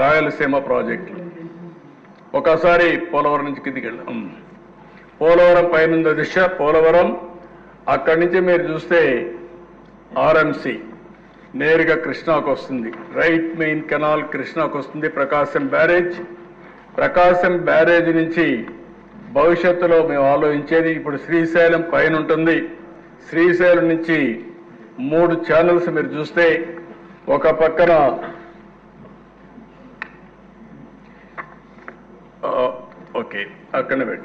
రాయలసీమ ప్రాజెక్టులు ఒకసారి పోలవరం నుంచి కిందికి వెళ్దాం పోలవరం పైన దిశ పోలవరం అక్కడి నుంచి మీరు చూస్తే ఆర్ఎంసి నేరుగా కృష్ణాకు వస్తుంది రైట్ మెయిన్ కెనాల్ కృష్ణాకు వస్తుంది ప్రకాశం బ్యారేజ్ ప్రకాశం బ్యారేజ్ నుంచి భవిష్యత్తులో మేము ఆలోచించేది ఇప్పుడు శ్రీశైలం పైన ఉంటుంది శ్రీశైలం నుంచి మూడు ఛానల్స్ మీరు చూస్తే ఒక పక్కన ఆ, ఓకే అక్కడనే పెట్టు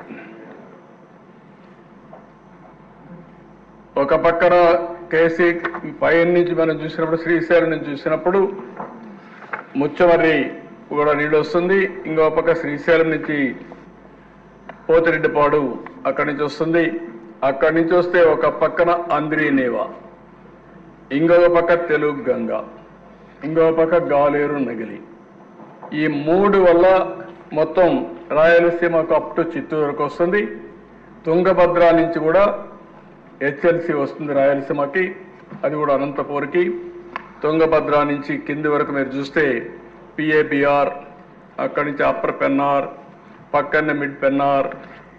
ఒక పక్కన కేసీ పైన నుంచి మనం చూసినప్పుడు శ్రీశైలం నుంచి చూసినప్పుడు ముచ్చమర్రి కూడా నీళ్ళు వస్తుంది ఇంకో పక్క శ్రీశైలం నుంచి పోతిరెడ్డిపాడు అక్కడి నుంచి వస్తుంది అక్కడి నుంచి వస్తే ఒక పక్కన అంద్రీనేవా ఇంకొక పక్క తెలుగు గంగ ఇంకొక పక్క గాలేరు నగిలి ఈ మూడు వల్ల మొత్తం రాయలసీమకు అప్ టు చిత్తూరు వరకు వస్తుంది తుంగభద్ర నుంచి కూడా హెచ్ఎల్సి వస్తుంది రాయలసీమకి అది కూడా అనంతపూర్కి తుంగభద్ర నుంచి కింది వరకు మీరు చూస్తే పిఏబిఆర్ అక్కడి నుంచి అప్పర్ పెన్నార్ పక్కనే మిడ్ పెన్నార్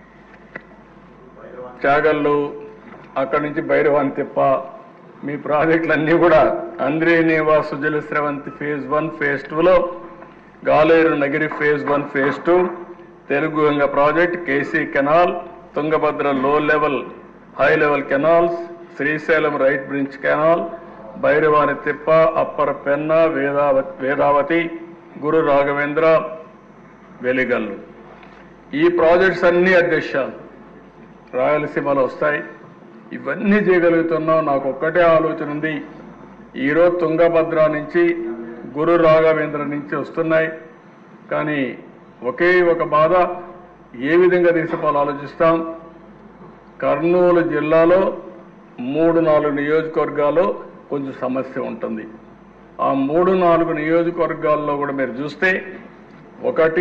చాగల్లు అక్కడి నుంచి భైరవాని తిప్ప మీ ప్రాజెక్టులన్నీ కూడా అంద్రేనేవా Sujala Sravanthi phase one phase టూలో Galeru Nagari phase one phase two Telugu Ganga project KC canal Tungabhadra low level high level canals Srisailam right bridge canal Bhairavani Tippa upper పెన్న వేదావతి వేదావతి గురు రాఘవేంద్ర వెలిగల్లు ఈ ప్రాజెక్ట్స్ అన్ని అధ్యక్షాలు రాయలసీమలో వస్తాయి ఇవన్నీ చేయగలుగుతున్నాం నాకు ఒక్కటే ఆలోచన ఉంది ఈరోజు తుంగభద్ర నుంచి గురు రాఘవేంద్ర నుంచి వస్తున్నాయి కానీ ఒకే ఒక బాధ ఏ విధంగా తీసుకోవాలో ఆలోచిస్తాం కర్నూలు జిల్లాలో మూడు నాలుగు నియోజకవర్గాల్లో కొంచెం సమస్య ఉంటుంది ఆ మూడు నాలుగు నియోజకవర్గాల్లో కూడా మీరు చూస్తే ఒకటి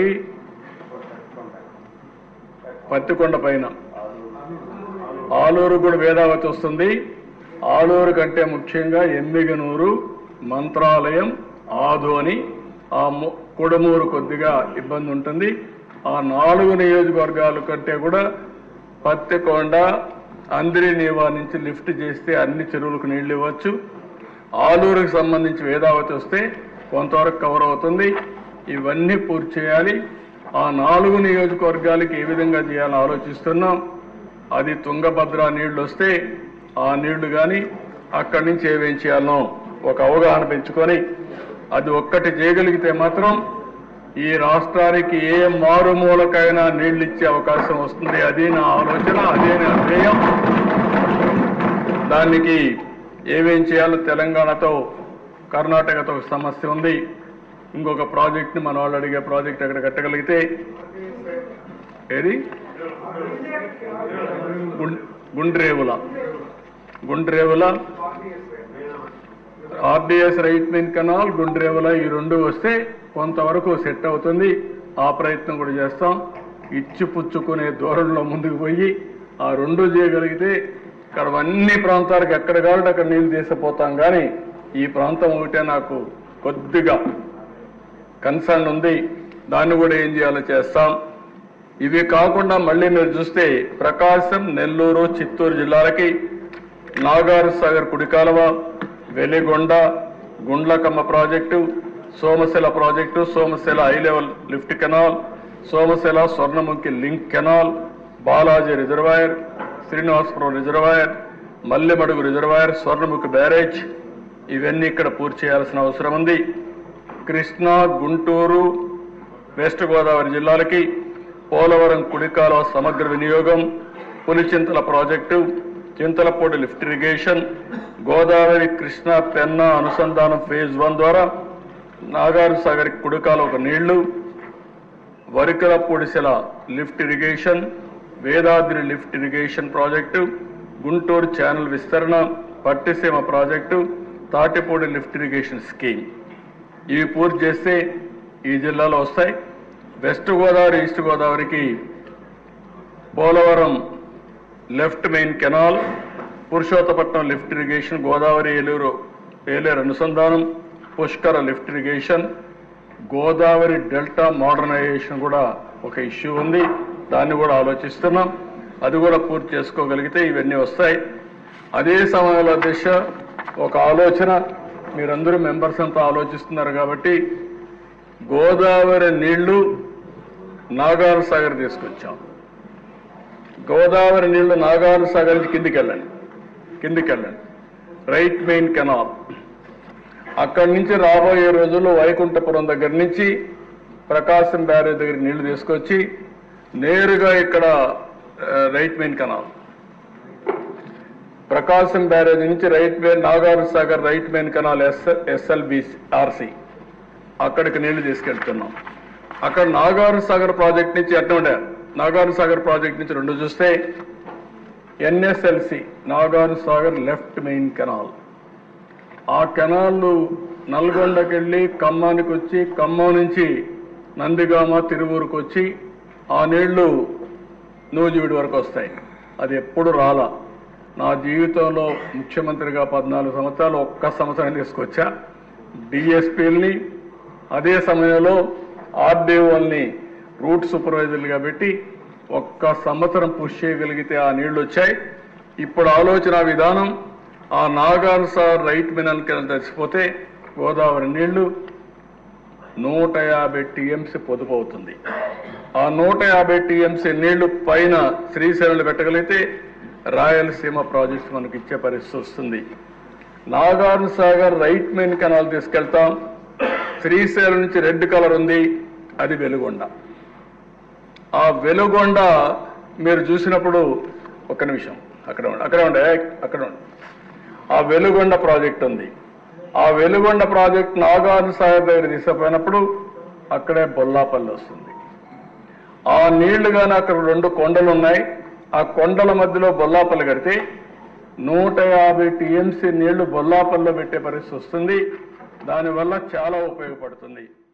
పత్తికొండ పైన ఆలూరు కూడా వేదావతి వస్తుంది ఆలూరు కంటే ముఖ్యంగా ఎమ్మిగనూరు మంత్రాలయం ఆదోని ఆ ము- కుడమూరు కొద్దిగా ఇబ్బంది ఉంటుంది ఆ నాలుగు నియోజకవర్గాల కంటే కూడా పత్తికొండ అందిరి నీవా నుంచి లిఫ్ట్ చేస్తే అన్ని చెరువులకు నీళ్లు ఇవ్వచ్చు ఆలూరుకు సంబంధించి వేదావతి వస్తే కొంతవరకు కవర్ అవుతుంది ఇవన్నీ పూర్తి చేయాలి ఆ నాలుగు నియోజకవర్గాలకి ఏ విధంగా చేయాలని ఆలోచిస్తున్నాం అది తుంగభద్ర నీళ్లు వస్తే ఆ నీళ్లు కానీ అక్కడి నుంచి ఏమేం చేయాలనో ఒక అవగాహన పెంచుకొని అది ఒక్కటి చేయగలిగితే మాత్రం ఈ రాష్ట్రానికి ఏ మారుమూలకైనా నీళ్లు ఇచ్చే అవకాశం వస్తుంది అదే నా ఆలోచన అదే నా ధ్యేయం దానికి ఏమేం చేయాలో తెలంగాణతో కర్ణాటకతో ఒక సమస్య ఉంది ఇంకొక ప్రాజెక్ట్ని మన వాళ్ళు అడిగే ప్రాజెక్ట్ అక్కడ కట్టగలిగితే ఏది గుం- Gundrevula Gundrevula RDS right main canal Gundrevula ఈ రెండు వస్తే కొంతవరకు సెట్ అవుతుంది ఆ ప్రయత్నం కూడా చేస్తాం ఇచ్చి పుచ్చుకునే దూరంలో ముందుకు పోయి ఆ రెండు చేయగలిగితే ఇక్కడ అన్ని ప్రాంతాలకు ఎక్కడ కావాలంటే అక్కడ నీళ్ళు తీసుకుపోతాం కానీ ఈ ప్రాంతం ఒకటే నాకు కొద్దిగా కన్సర్న్ ఉంది దాన్ని కూడా ఏం చేయాలో చేస్తాం ఇవి కాకుండా మళ్ళీ మీరు చూస్తే ప్రకాశం నెల్లూరు చిత్తూరు జిల్లాలకి నాగార్ సాగర్ కుడికాలువ Veligonda Gundlakamma project Somasila project Somasila high level lift canal Somasila Swarnamukhi link canal Balaji reservoir Srinivasapuram reservoir Mallemadugu reservoir Swarnamukhi barrage ఇవన్నీ ఇక్కడ పూర్తి చేయాల్సిన అవసరం ఉంది కృష్ణా గుంటూరు వెస్ట్ గోదావరి జిల్లాలకి పోలవరం కుడికాలువ సమగ్ర వినియోగం Pulichintala project Chintalapudi lift irrigation Godavari Krishna Penna అనుసంధానం ఫేజ్ వన్ ద్వారా నాగారు సాగర్ కుడికాలువ ఒక నీళ్లు వరికల పొడిసెల lift irrigation Vedadri lift irrigation project Guntur channel విస్తరణ Pattiseema project Tatipudi lift irrigation scheme ఇవి పూర్తి చేస్తే ఈ జిల్లాలో వస్తాయి వెస్ట్ గోదావరి ఈస్ట్ గోదావరికి Polavaram left main canal Purushottapatnam lift irrigation Godavari Eluru Yeleru అనుసంధానం Pushkara lift irrigation Godavari delta modernisation కూడా ఒక ఇష్యూ ఉంది దాన్ని కూడా ఆలోచిస్తున్నాం అది కూడా పూర్తి చేసుకోగలిగితే ఇవన్నీ వస్తాయి అదే సమయంలో దిశ ఒక ఆలోచన మీరందరూ మెంబర్స్ అంతా ఆలోచిస్తున్నారు కాబట్టి గోదావరి నీళ్లు నాగార్ సాగర్ తీసుకొచ్చాం గోదావరి నీళ్లు నాగార్ సాగర్ నుంచి కిందికి వెళ్ళండి కిందికి వెళ్ళండి రైట్ మెయిన్ కెనాల్ అక్కడి నుంచి రాబోయే రోజుల్లో వైకుంఠపురం దగ్గర నుంచి ప్రకాశం బ్యారేజ్ దగ్గర నీళ్లు తీసుకొచ్చి నేరుగా ఇక్కడ ఆ, right main canal Prakasam barrage నుంచి right main Nagar Sagar right main canal S SLB RC అక్కడికి నీళ్లు తీసుకెళ్తున్నాం అక్కడ నాగార్ సాగర్ ప్రాజెక్ట్ నుంచి ఎట్లా ఉండే నాగార్ సాగర్ ప్రాజెక్ట్ నుంచి రెండు చూస్తే NSLC Nagar Sagar left main canal ఆ కెనాల్ నల్గొండకి వెళ్ళి ఖమ్మానికి వచ్చి ఖమ్మం నుంచి నందిగామ తిరువూరుకు వచ్చి ఆ నీళ్లు నూజివీడి వరకు వస్తాయి అది ఎప్పుడు రాలా నా జీవితంలో ముఖ్యమంత్రిగా పద్నాలుగు సంవత్సరాలు ఒక్క సంవత్సరం తీసుకొచ్చా డిఎస్పీలని అదే సమయంలో ఆర్డీఓల్ని రూట్ సూపర్వైజర్లుగా పెట్టి ఒక్క సంవత్సరం పుష్ చేయగలిగితే ఆ నీళ్లు వచ్చాయి ఇప్పుడు ఆలోచన విధానం ఆ నాగార్ సార్ రైట్ మినల్కి తెచ్చిపోతే గోదావరి నీళ్లు నూట యాభై టీఎంసీ పొదుపు అవుతుంది ఆ నూట యాభై టీఎంసీ నీళ్లు పైన శ్రీశైలంలో పెట్టగలిగితే రాయలసీమ ప్రాజెక్ట్స్ మనకి ఇచ్చే పరిస్థితి వస్తుంది Nagarjuna Sagar right main canal తీసుకెళ్తాం శ్రీశైలం నుంచి రెడ్ కలర్ ఉంది అది వెలుగొండ ఆ వెలుగొండ మీరు చూసినప్పుడు ఒక్క నిమిషం అక్కడ ఉండి అక్కడ ఉండే అక్కడ ఉండి ఆ వెలుగొండ ప్రాజెక్ట్ ఉంది ఆ వెలుగొండ ప్రాజెక్ట్ నాగార్జున సాగర్ దగ్గర తీసుకుపోయినప్పుడు అక్కడే బొల్లాపల్లి వస్తుంది ఆ నీళ్లు కానీ అక్కడ రెండు కొండలు ఉన్నాయి ఆ కొండల మధ్యలో బొల్లాపల్లి కడితే నూట యాభై టీఎంసీ నీళ్లు బొల్లాపల్లిలో పెట్టే పరిస్థితి వస్తుంది దానివల్ల చాలా ఉపయోగపడుతుంది